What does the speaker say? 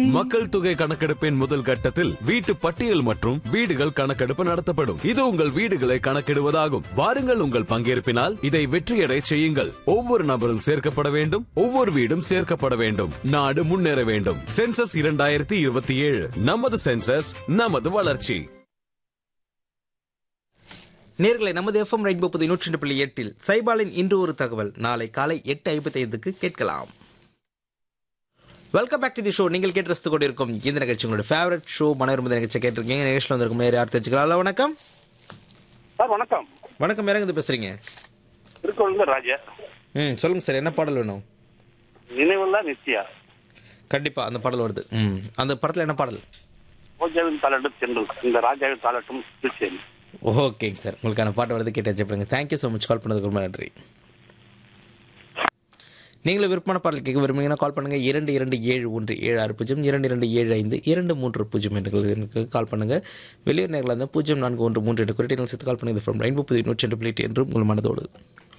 மக்கள் தொகை கணக்கெடுப்பின் முதல் கட்டத்தில் வீட்டு பட்டியல் மற்றும் வீடுகள் கணக்கெடுப்பு நடத்தப்படும் இது உங்கள் வீடுகளை கணக்கிடுவதாகும் வாருங்கள் உங்கள் பங்கேற்பினால் இதை வெற்றியடை செய்யுங்கள் ஒவ்வொரு நபரும் சேர்க்கப்பட வேண்டும் ஒவ்வொரு வீடும் சேர்க்கப்பட வேண்டும் நாடு முன்னேற வேண்டும் சென்சஸ் இரண்டாயிரத்தி இருபத்தி ஏழு நமது சென்சஸ் நமது வளர்ச்சி நேர்களை நமது எஃப்எம் ரெயின்போ புது நூற்றி ரெண்டு புள்ளி எட்டில் சைபாலின் இன்று ஒரு தகவல் நாளை காலை எட்டு ஐம்பத்தி ஐந்துக்கு கேட்கலாம் welcome back to the show நீங்கள் கேட்டு ரசித்துக் கொண்டிருக்கும் இந்த நிகழ்ச்சி உங்களோட ஃபேவரட் ஷோ மனோரம நிகழ்ச்சி கேட்டிருக்கீங்க நிகழ்ச்சியில் வந்திருக்கும் நேரம் யார் தெரிஞ்சுக்கலாம் ஹலோ வணக்கம் சார் வணக்கம் வணக்கம் இறங்குது பேசுறீங்க திருக்கோவில ராஜா ம் சொல்லுங்க சார் என்ன பாடல் வேணும் நினைவுள்ள நித்யா கண்டிப்பா அந்த பாடல் வருது ம் அந்த படத்துல என்ன பாடல் ஓஜாவின் தாளட்டும் சென்று இந்த ராஜாவின் தாளட்டும் கிறிஸ்டியன் ஓகேங்க சார் உங்களுக்கான பாட்டு வருது கேட்டு வச்சுப்படுங்க தேங்க்யூ ஸோ மச் கால் பண்ணதுக்கு ரொம்ப நன்றி நீங்களும் விருப்பமான பாடல் கேட்க விரும்புங்கன்னா கால் பண்ணுங்க இரண்டு இரண்டு ஏழு ஒன்று ஏழு ஆறு பூஜ்ஜியம் இரண்டு இரண்டு ஏழு ஐந்து இரண்டு மூன்று பூஜ்ஜியம் என்ற எனக்கு கால் பண்ணுங்க வெளியூர் நேரில் இருந்தால் பூஜ்ஜியம் நான்கு ஒன்று மூன்று என்ற குறிப்பிட்ட சேர்த்து கால் பண்ணுங்க ஃப்ரம் ரெயின்போ புதிய நூற்றி ரெண்டு பிளேட் என்றும் உங்கள் மனதோடு